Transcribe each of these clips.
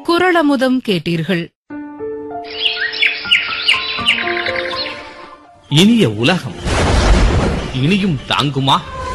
குரளமுதம் கேட்டீர்கள் இனிய உலகம் இனியும் தாங்குமா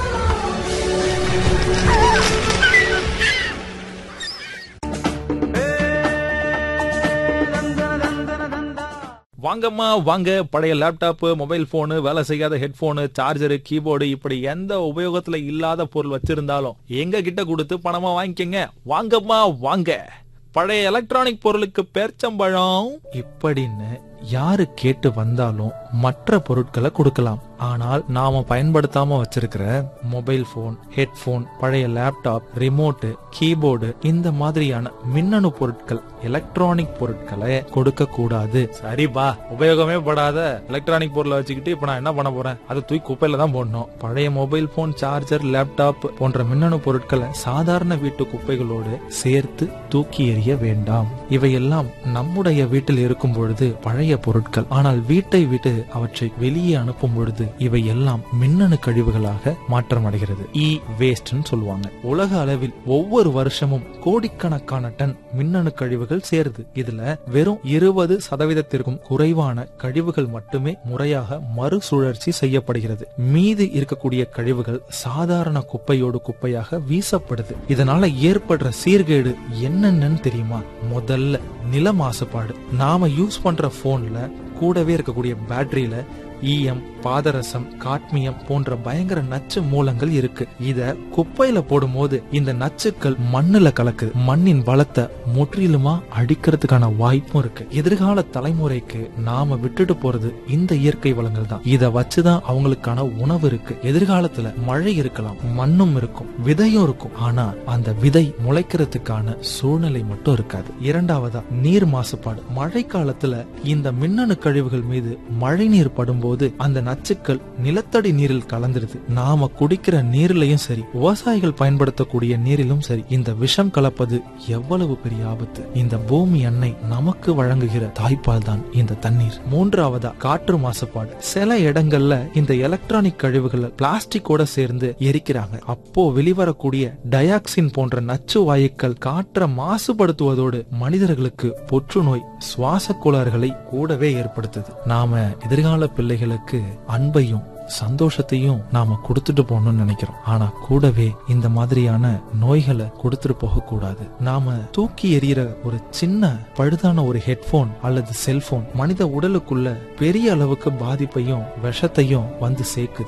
வாங்கம்மா வாங்க பழைய லேப்டாப் மொபைல் போனு வேலை செய்யாத ஹெட்போனு சார்ஜரு கீபோர்டு இப்படி எந்த உபயோகத்துல இல்லாத பொருள் வச்சிருந்தாலும் எங்க கிட்ட கொடுத்து பணமா வாங்கிக்கங்க வாங்கம்மா வாங்க பழைய எலக்ட்ரானிக் பொருளுக்கு பேர்ச்சம்பழம் இப்படின்னு யாரு கேட்டு வந்தாலும் மற்ற பொருட்களை கொடுக்கலாம் ஆனால் நாம பயன்படுத்தாம வச்சிருக்கிற மொபைல் போன் ஹெட்போன் பழைய லேப்டாப் ரிமோட் கீபோர்டு இந்த மாதிரியான மின்னணு பொருட்கள் எலக்ட்ரானிக் பொருட்களை கொடுக்க கூடாது சரிப்பா உபயோகமே படாத எலக்ட்ரானிக் பொருளை வச்சுக்கிட்டு இப்ப நான் என்ன பண்ண போறேன் அதை தூக்கி குப்பையில தான் போடணும் பழைய மொபைல் போன் சார்ஜர் லேப்டாப் போன்ற மின்னணு பொருட்களை சாதாரண வீட்டு குப்பைகளோடு சேர்த்து தூக்கி எறிய வேண்டாம் இவையெல்லாம் நம்முடைய வீட்டில் இருக்கும் பொழுது பழைய பொருட்கள் ஆனால் வீட்டை விட்டு அவற்றை வெளியே அனுப்பும் பொழுது இவை எல்லாம் மின்னணு கழிவுகளாக மாற்றமடைகிறது இ வேஸ்ட்னு சொல்லுவாங்க உலக அளவில் ஒவ்வொரு வருஷமும் கோடிக்கணக்கான டன் மின்னணு கழிவுகள் சேருது இதுல வெறும் இருபது சதவீதத்திற்கும் குறைவான கழிவுகள் மட்டுமே முறையாக மறுசுழற்சி செய்யப்படுகிறது மீதி இருக்கக்கூடிய கழிவுகள் சாதாரண குப்பையோடு குப்பையாக வீசப்படுது இதனால ஏற்படுற சீர்கேடு என்னென்னு தெரியுமா முதல்ல நில மாசுபாடு நாம யூஸ் பண்ற போன்ல கூடவே இருக்கக்கூடிய பேட்டரியில ஈயம் பாதரசம் காட்மியம் போன்ற பயங்கர நச்சு மூலங்கள் இருக்கு இத குப்பையில போடும்போது இந்த நச்சுக்கள் மண்ணுல கலக்குது மண்ணின் வளத்தை முற்றிலுமா அடிக்கிறதுக்கான வாய்ப்பும் இருக்கு எதிர்கால தலைமுறைக்கு நாம விட்டுட்டு போறது இந்த இயற்கை வளங்கள் தான் இத வச்சுதான் அவங்களுக்கான உணவு இருக்கு எதிர்காலத்துல மழை இருக்கலாம் மண்ணும் இருக்கும் விதையும் இருக்கும் ஆனா அந்த விதை முளைக்கிறதுக்கான சூழ்நிலை மட்டும் இருக்காது இரண்டாவதா நீர் மாசுபாடு மழை காலத்துல இந்த மின்னணு கழிவுகள் மீது மழை நீர் படும்போது அந்த நச்சுக்கள் நிலத்தடி நீரில் கலந்துருது நாம குடிக்கிற நீர்லயும் சரி விவசாயிகள் பயன்படுத்தக்கூடிய நீரிலும் சரி இந்த விஷம் கலப்பது எவ்வளவு பெரிய ஆபத்து இந்த பூமி அன்னை நமக்கு வழங்குகிற தாய்ப்பால் தான் இந்த தண்ணீர் மூன்றாவதா காற்று மாசுபாடு சில இடங்கள்ல இந்த எலக்ட்ரானிக் கழிவுகளை பிளாஸ்டிக்கோட சேர்ந்து எரிக்கிறாங்க அப்போ வெளிவரக்கூடிய டயாக்சின் போன்ற நச்சு வாயுக்கள் காற்றை மாசுபடுத்துவதோடு மனிதர்களுக்கு புற்றுநோய் சுவாச கோளாறுகளை கூடவே ஏற்படுத்துது நாம எதிர்கால பிள்ளைகளுக்கு அன்பையும் சந்தோஷத்தையும் நாம கொடுத்துட்டு போகணும்னு நினைக்கிறோம் ஆனா கூடவே இந்த மாதிரியான நோய்களை கொடுத்துட்டு போக கூடாது நாம தூக்கி எறிகிற ஒரு சின்ன பழுதான ஒரு ஹெட்போன் அல்லது செல்போன் மனித உடலுக்குள்ள பெரிய அளவுக்கு பாதிப்பையும் விஷத்தையும் வந்து சேர்க்குது